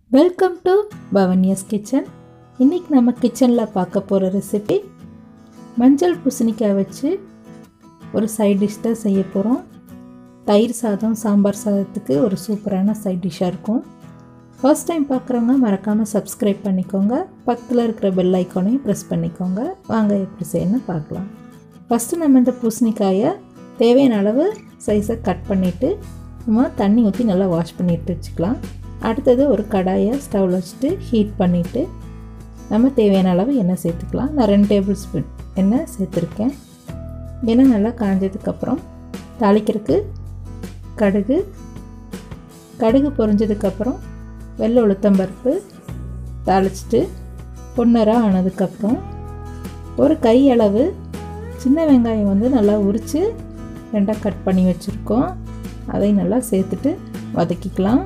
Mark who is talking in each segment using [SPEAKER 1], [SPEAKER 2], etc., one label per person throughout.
[SPEAKER 1] welcome to பவன்யஸ் kitchen இன்றைக்கி நம்ம கிச்சனில் பார்க்க போகிற ரெசிபி மஞ்சள் பூசணிக்காய் வச்சு ஒரு சைட் டிஷ் தான் செய்ய போகிறோம் தயிர் சாதம் சாம்பார் சாதத்துக்கு ஒரு சூப்பரான சைட் டிஷ்ஷாக இருக்கும் ஃபர்ஸ்ட் டைம் பார்க்குறவங்க மறக்காமல் சப்ஸ்கிரைப் பண்ணிக்கோங்க பக்கத்தில் இருக்கிற பெல் ஐக்கானையும் ப்ரெஸ் பண்ணிக்கோங்க வாங்க எப்படி செய்யணும்னு பார்க்கலாம் ஃபஸ்ட்டு நம்ம இந்த பூசணிக்காயை தேவையான அளவு சைஸை கட் பண்ணிவிட்டு நம்ம தண்ணி ஊற்றி நல்லா வாஷ் பண்ணி எடுத்து வச்சுக்கலாம் அடுத்தது ஒரு கடாயை ஸ்டவ்வில் வச்சுட்டு ஹீட் பண்ணிவிட்டு நம்ம தேவையான அளவு எண்ணெய் சேர்த்துக்கலாம் நான் ரெண்டு டேபிள் ஸ்பூன் எண்ணெய் சேர்த்துருக்கேன் எண்ணெய் நல்லா காஞ்சதுக்கப்புறம் தாளிக்கிறதுக்கு கடுகு கடுகு பொரிஞ்சதுக்கப்புறம் வெள்ளை உளுத்தம்பருப்பு தாளிச்சிட்டு பொன்னராக ஆனதுக்கப்புறம் ஒரு கை அளவு சின்ன வெங்காயம் வந்து நல்லா உரித்து ரெண்டாக கட் பண்ணி வச்சுருக்கோம் அதை நல்லா சேர்த்துட்டு வதக்கிக்கலாம்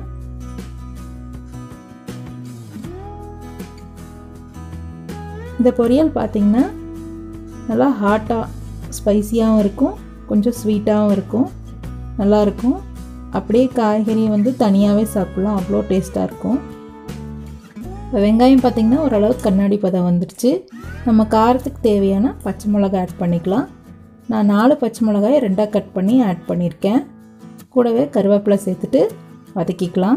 [SPEAKER 1] இந்த பொரியல் பார்த்திங்கன்னா நல்லா ஹாட்டாக ஸ்பைஸியாகவும் இருக்கும் கொஞ்சம் ஸ்வீட்டாகவும் இருக்கும் நல்லாயிருக்கும் அப்படியே காய்கறி வந்து தனியாகவே சாப்பிட்லாம் அவ்வளோ டேஸ்ட்டாக இருக்கும் இப்போ வெங்காயம் பார்த்திங்கன்னா ஓரளவுக்கு கண்ணாடி பதம் வந்துடுச்சு நம்ம காரத்துக்கு தேவையான பச்சை மிளகாய் ஆட் பண்ணிக்கலாம் நான் நாலு பச்சை மிளகாயை ரெண்டாக கட் பண்ணி ஆட் பண்ணியிருக்கேன் கூடவே கருவேப்பிலை சேர்த்துட்டு வதக்கிக்கலாம்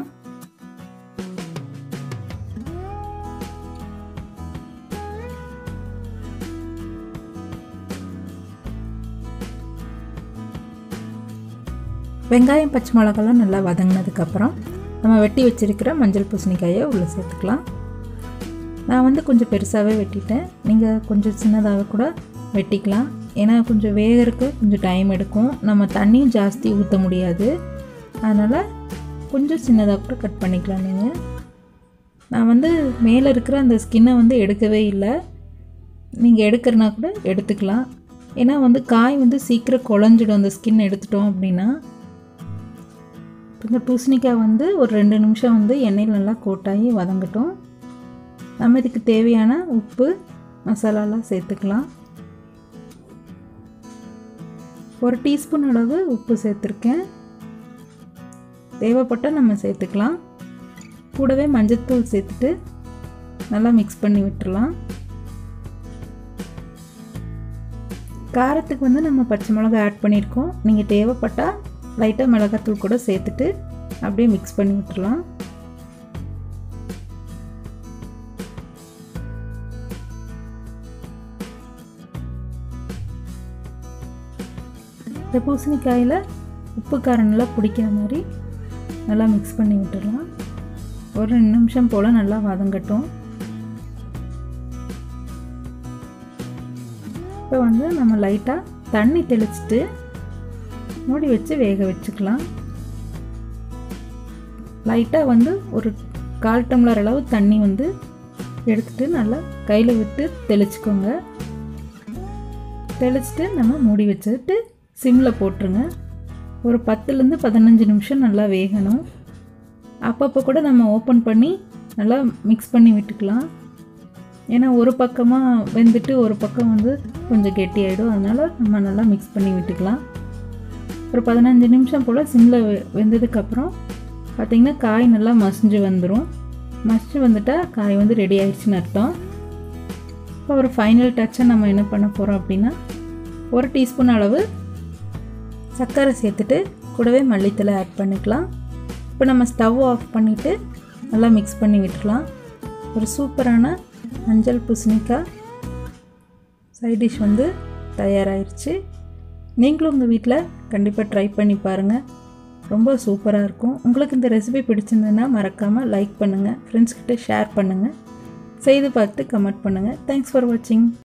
[SPEAKER 1] வெங்காயம் பச்சை மிளகாலாம் நல்லா வதங்கினதுக்கப்புறம் நம்ம வெட்டி வச்சுருக்கிற மஞ்சள் பூசணிக்காயை உள்ளே சேர்த்துக்கலாம் நான் வந்து கொஞ்சம் பெருசாகவே வெட்டிட்டேன் நீங்கள் கொஞ்சம் சின்னதாக கூட வெட்டிக்கலாம் ஏன்னா கொஞ்சம் வேகறதுக்கு கொஞ்சம் டைம் எடுக்கும் நம்ம தண்ணியும் ஜாஸ்தி ஊற்ற முடியாது அதனால் கொஞ்சம் சின்னதாக கூட கட் பண்ணிக்கலாம் நீங்கள் நான் வந்து மேலே இருக்கிற அந்த ஸ்கின்னை வந்து எடுக்கவே இல்லை நீங்கள் எடுக்கிறனா கூட எடுத்துக்கலாம் ஏன்னா வந்து காய் வந்து சீக்கிரம் குழஞ்சிடும் அந்த ஸ்கின் எடுத்துட்டோம் அப்படின்னா இந்த பூசணிக்காய் வந்து ஒரு ரெண்டு நிமிஷம் வந்து எண்ணெயில் நல்லா கோட்டாகி வதங்கட்டும் நம்ம இதுக்கு தேவையான உப்பு மசாலாலாம் சேர்த்துக்கலாம் ஒரு டீஸ்பூன் அளவு உப்பு சேர்த்துருக்கேன் தேவைப்பட்டால் நம்ம சேர்த்துக்கலாம் கூடவே மஞ்சத்தூள் சேர்த்துட்டு நல்லா மிக்ஸ் பண்ணி விட்டுறலாம் காரத்துக்கு வந்து நம்ம பச்சை மிளகாய் ஆட் பண்ணியிருக்கோம் நீங்கள் தேவைப்பட்டால் லைட்டாக மிளகாத்தூள் கூட சேர்த்துட்டு அப்படியே மிக்ஸ் பண்ணி விட்டுறலாம் இந்த பூசணிக்காயில் உப்பு காரம் நல்லா பிடிக்கிற மாதிரி நல்லா மிக்ஸ் பண்ணி விட்டுடலாம் ஒரு ரெண்டு நிமிஷம் போல் நல்லா வதங்கட்டும் இப்போ வந்து நம்ம லைட்டாக தண்ணி தெளிச்சிட்டு மூடி வச்சு வேக வச்சுக்கலாம் லைட்டாக வந்து ஒரு கால் டம்ளர் அளவு தண்ணி வந்து எடுத்துகிட்டு நல்லா கையில் விட்டு தெளிச்சுக்கோங்க தெளிச்சுட்டு நம்ம மூடி வச்சுட்டு சிம்மில் போட்டுருங்க ஒரு பத்துலேருந்து பதினஞ்சு நிமிஷம் நல்லா வேகணும் அப்பப்போ கூட நம்ம ஓப்பன் பண்ணி நல்லா மிக்ஸ் பண்ணி விட்டுக்கலாம் ஏன்னா ஒரு பக்கமாக வெந்துட்டு ஒரு பக்கம் வந்து கொஞ்சம் கெட்டி ஆகிடும் அதனால் நம்ம நல்லா மிக்ஸ் பண்ணி விட்டுக்கலாம் ஒரு பதினஞ்சு நிமிஷம் போல் சிம்மில் வெந்ததுக்கப்புறம் பார்த்திங்கன்னா காய் நல்லா மசிஞ்சு வந்துடும் மசிஞ்சு வந்துட்டால் காய் வந்து ரெடி ஆயிடுச்சுன்னு அர்த்தம் இப்போ ஒரு ஃபைனல் டச்சை நம்ம என்ன பண்ண போகிறோம் அப்படின்னா ஒரு டீஸ்பூன் அளவு சர்க்கரை சேர்த்துட்டு கூடவே மல்லித்தலை ஆட் பண்ணிக்கலாம் இப்போ நம்ம ஸ்டவ் ஆஃப் பண்ணிவிட்டு நல்லா மிக்ஸ் பண்ணி விட்டுக்கலாம் ஒரு சூப்பரான மஞ்சள் பூசணிக்காய் சைட் டிஷ் வந்து தயாராகிருச்சு நீங்களும் உங்கள் வீட்டில் கண்டிப்பாக ட்ரை பண்ணி பாருங்கள் ரொம்ப சூப்பராக இருக்கும் உங்களுக்கு இந்த ரெசிபி பிடிச்சிருந்ததுன்னா மறக்காமல் லைக் பண்ணுங்கள் ஃப்ரெண்ட்ஸ்கிட்ட ஷேர் பண்ணுங்கள் செய்து பார்த்துட்டு கமெண்ட் பண்ணுங்கள் தேங்க்ஸ் ஃபார் வாட்சிங்